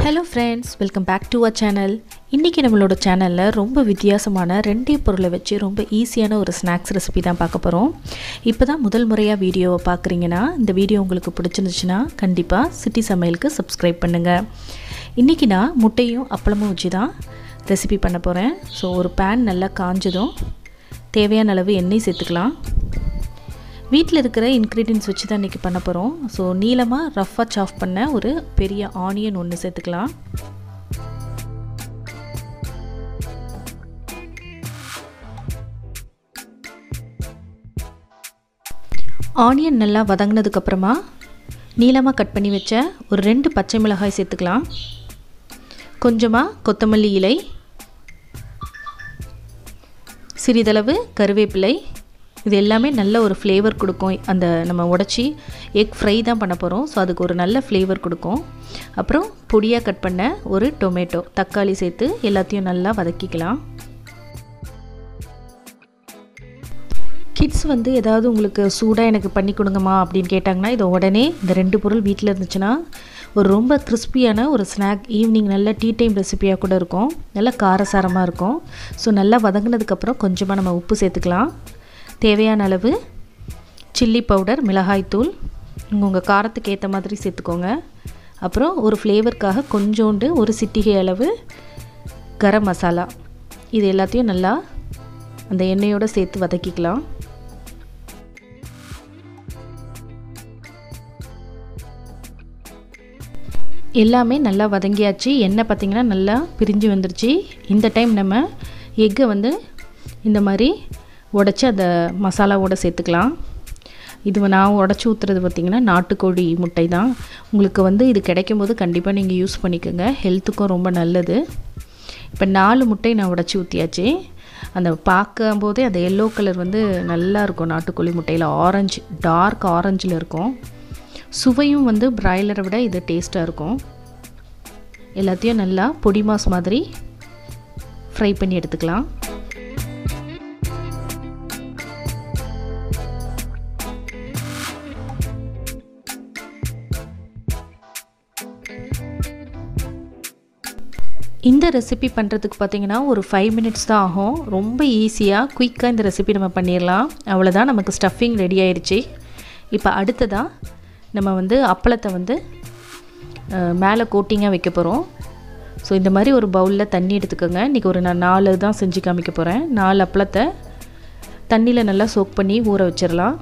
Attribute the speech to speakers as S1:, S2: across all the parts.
S1: hello friends welcome back to uh channel இன்றைக்கி நம்மளோட சேனலில் ரொம்ப வித்தியாசமான ரெண்டே பொருளை வச்சு ரொம்ப ஈஸியான ஒரு ஸ்நாக்ஸ் ரெசிபி தான் பார்க்க போகிறோம் இப்போ தான் முதல் முறையாக வீடியோவை பார்க்குறீங்கன்னா இந்த வீடியோ உங்களுக்கு பிடிச்சிருந்துச்சுன்னா கண்டிப்பாக சிட்டி சமையலுக்கு சப்ஸ்கிரைப் பண்ணுங்கள் இன்றைக்கி நான் முட்டையும் அப்பளமும் வச்சு தான் ரெசிபி பண்ண போகிறேன் ஸோ ஒரு பேன் நல்லா காஞ்சதும் தேவையான அளவு எண்ணெய் சேர்த்துக்கலாம் வீட்டில் இருக்கிற இன்க்ரீடியன்ஸ் வச்சு தான் இன்றைக்கி பண்ண போகிறோம் ஸோ நீளமாக ரஃப்பாக சாஃப் பண்ண ஒரு பெரிய ஆனியன் ஒன்று சேர்த்துக்கலாம் ஆனியன் நல்லா வதங்கினதுக்கப்புறமா நீளமாக கட் பண்ணி வச்ச ஒரு ரெண்டு பச்சை மிளகாய் சேர்த்துக்கலாம் கொஞ்சமாக கொத்தமல்லி இலை சிறிதளவு கருவேப்பிலை இது எல்லாமே நல்ல ஒரு ஃப்ளேவர் கொடுக்கும் அந்த நம்ம உடச்சி எக் ஃப்ரை தான் பண்ண போகிறோம் ஸோ அதுக்கு ஒரு நல்ல ஃப்ளேவர் கொடுக்கும் அப்புறம் பொடியாக கட் பண்ண ஒரு டொமேட்டோ தக்காளி சேர்த்து எல்லாத்தையும் நல்லா வதக்கிக்கலாம் கிட்ஸ் வந்து ஏதாவது உங்களுக்கு சூடாக எனக்கு பண்ணி கொடுங்கம்மா அப்படின்னு கேட்டாங்கன்னா இதை உடனே இந்த ரெண்டு பொருள் வீட்டில் இருந்துச்சுன்னா ஒரு ரொம்ப கிறிஸ்பியான ஒரு ஸ்நாக் ஈவினிங் நல்ல டீ டைம் ரெசிபியாக கூட இருக்கும் நல்லா காரசாரமாக இருக்கும் ஸோ நல்லா வதங்கினதுக்கப்புறம் கொஞ்சமாக நம்ம உப்பு சேர்த்துக்கலாம் தேவையான அளவு சில்லி பவுடர் மிளகாய்த்தூள் உங்கள் காரத்துக்கு ஏற்ற மாதிரி சேர்த்துக்கோங்க அப்புறம் ஒரு ஃப்ளேவருக்காக கொஞ்சோண்டு ஒரு சிட்டிகை அளவு கரம் மசாலா இது எல்லாத்தையும் நல்லா அந்த எண்ணெயோடு சேர்த்து வதக்கிக்கலாம் எல்லாமே நல்லா வதங்கியாச்சு எண்ணெய் பார்த்திங்கன்னா நல்லா பிரிஞ்சு வந்துருச்சு இந்த டைம் நம்ம எக்கை வந்து இந்த மாதிரி உடச்சி அந்த மசாலாவோட சேர்த்துக்கலாம் இது நான் உடச்சி ஊற்றுறது பார்த்திங்கன்னா நாட்டுக்கோழி முட்டை தான் உங்களுக்கு வந்து இது கிடைக்கும் போது கண்டிப்பாக நீங்கள் யூஸ் பண்ணிக்கோங்க ஹெல்த்துக்கும் ரொம்ப நல்லது இப்போ நாலு முட்டை நான் உடச்சி ஊற்றியாச்சு அந்த பார்க்கும்போதே அந்த எல்லோ கலர் வந்து நல்லா இருக்கும் நாட்டுக்கோழி முட்டையில் ஆரஞ்சு டார்க் ஆரஞ்சில் இருக்கும் சுவையும் வந்து பிராய்லரை விட இது டேஸ்ட்டாக இருக்கும் எல்லாத்தையும் நல்லா பொடி மாஸ் மாதிரி ஃப்ரை பண்ணி எடுத்துக்கலாம் இந்த ரெசிபி பண்ணுறதுக்கு பார்த்திங்கன்னா ஒரு ஃபைவ் மினிட்ஸ் தான் ஆகும் ரொம்ப ஈஸியாக குயிக்காக இந்த ரெசிபி நம்ம பண்ணிடலாம் அவ்வளோதான் நமக்கு ஸ்டஃபிங் ரெடி ஆயிடுச்சு இப்போ அடுத்ததாக நம்ம வந்து அப்பளத்தை வந்து மேலே கோட்டிங்காக வைக்க போகிறோம் ஸோ இந்த மாதிரி ஒரு பவுலில் தண்ணி எடுத்துக்கோங்க இன்றைக்கி ஒரு நான் நாலு தான் செஞ்சு காமிக்க போகிறேன் நாலு அப்பளத்தை தண்ணியில் நல்லா சோக் பண்ணி ஊற வச்சிடலாம்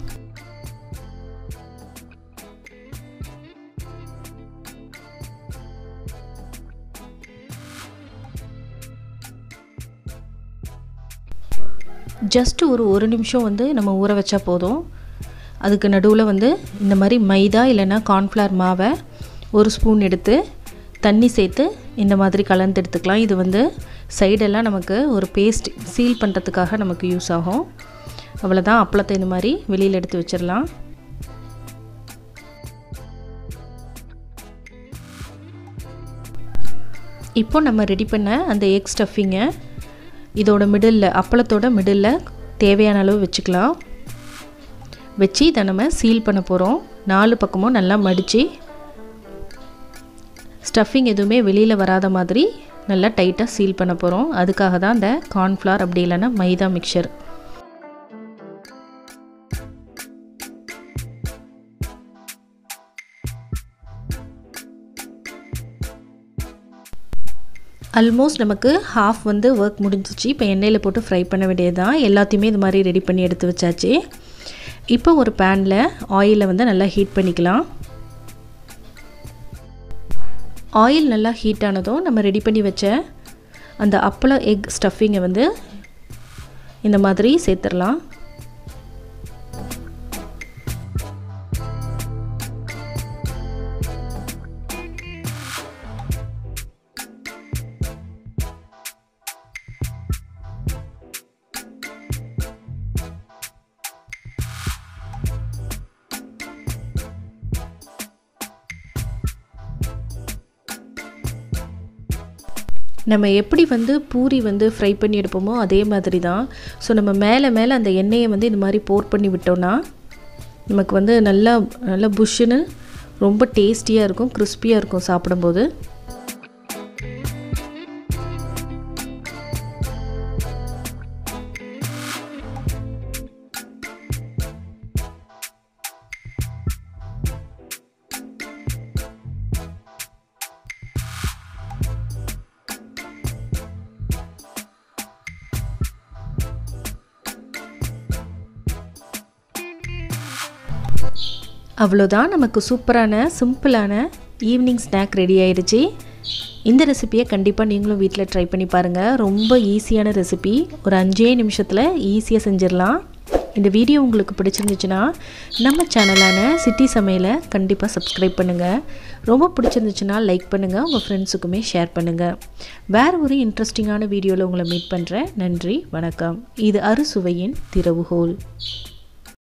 S1: ஜஸ்ட் ஒரு ஒரு நிமிஷம் வந்து நம்ம ஊற வச்சா போதும் அதுக்கு நடுவில் வந்து இந்த மாதிரி மைதா இல்லைன்னா கார்ன்ஃப்ளவர் மாவை ஒரு ஸ்பூன் எடுத்து தண்ணி சேர்த்து இந்த மாதிரி கலந்து எடுத்துக்கலாம் இது வந்து சைடெல்லாம் நமக்கு ஒரு பேஸ்ட் சீல் பண்ணுறதுக்காக நமக்கு யூஸ் ஆகும் அவ்வளோதான் அப்பளத்தை இந்த மாதிரி வெளியில் எடுத்து வச்சிடலாம் இப்போ நம்ம ரெடி பண்ண அந்த எக் ஸ்டஃபிங்கை இதோட மிடில் அப்பளத்தோட மிடில் தேவையான அளவு வச்சுக்கலாம் வச்சு இதை நம்ம சீல் பண்ண போகிறோம் நாலு பக்கமும் நல்லா மடித்து ஸ்டஃபிங் எதுவுமே வெளியில் வராத மாதிரி நல்லா டைட்டாக சீல் பண்ண போகிறோம் அதுக்காக தான் இந்த கார்ன்ஃப்ளவர் அப்படி இல்லைன்னா மைதா மிக்சர் ஆல்மோஸ்ட் நமக்கு ஹாஃப் வந்து ஒர்க் முடிஞ்சிச்சு இப்போ எண்ணெயில் போட்டு ஃப்ரை பண்ண வேண்டியது தான் எல்லாத்தையுமே இது மாதிரி ரெடி பண்ணி எடுத்து வச்சாச்சு இப்போ ஒரு பேனில் ஆயிலை வந்து நல்லா ஹீட் பண்ணிக்கலாம் ஆயில் நல்லா ஹீட் ஆனதும் நம்ம ரெடி பண்ணி வச்ச அந்த அப்பள எக் ஸ்டஃபிங்கை வந்து இந்த மாதிரி சேர்த்துடலாம் நம்ம எப்படி வந்து பூரி வந்து ஃப்ரை பண்ணி எடுப்போமோ அதே மாதிரி தான் ஸோ நம்ம மேலே மேலே அந்த எண்ணெயை வந்து இந்த மாதிரி போர் பண்ணி விட்டோன்னா நமக்கு வந்து நல்லா நல்லா புஷ்ஷுன்னு ரொம்ப டேஸ்டியாக இருக்கும் கிறிஸ்பியாக இருக்கும் சாப்பிடும்போது அவ்வளோதான் நமக்கு சூப்பரான சிம்பிளான ஈவினிங் ஸ்நாக் ரெடி ஆயிடுச்சு இந்த ரெசிப்பியை கண்டிப்பாக நீங்களும் வீட்டில் ட்ரை பண்ணி பாருங்கள் ரொம்ப ஈஸியான ரெசிபி ஒரு அஞ்சே நிமிஷத்தில் ஈஸியாக செஞ்சிடலாம் இந்த வீடியோ உங்களுக்கு பிடிச்சிருந்துச்சுன்னா நம்ம சேனலான சிட்டி சமையலை கண்டிப்பாக சப்ஸ்கிரைப் பண்ணுங்கள் ரொம்ப பிடிச்சிருந்துச்சுன்னா லைக் பண்ணுங்கள் உங்கள் ஃப்ரெண்ட்ஸுக்குமே ஷேர் பண்ணுங்கள் வேறு ஒரு இன்ட்ரெஸ்டிங்கான வீடியோவில் உங்களை மீட் பண்ணுறேன் நன்றி வணக்கம் இது அறுசுவையின் திறவுகோல்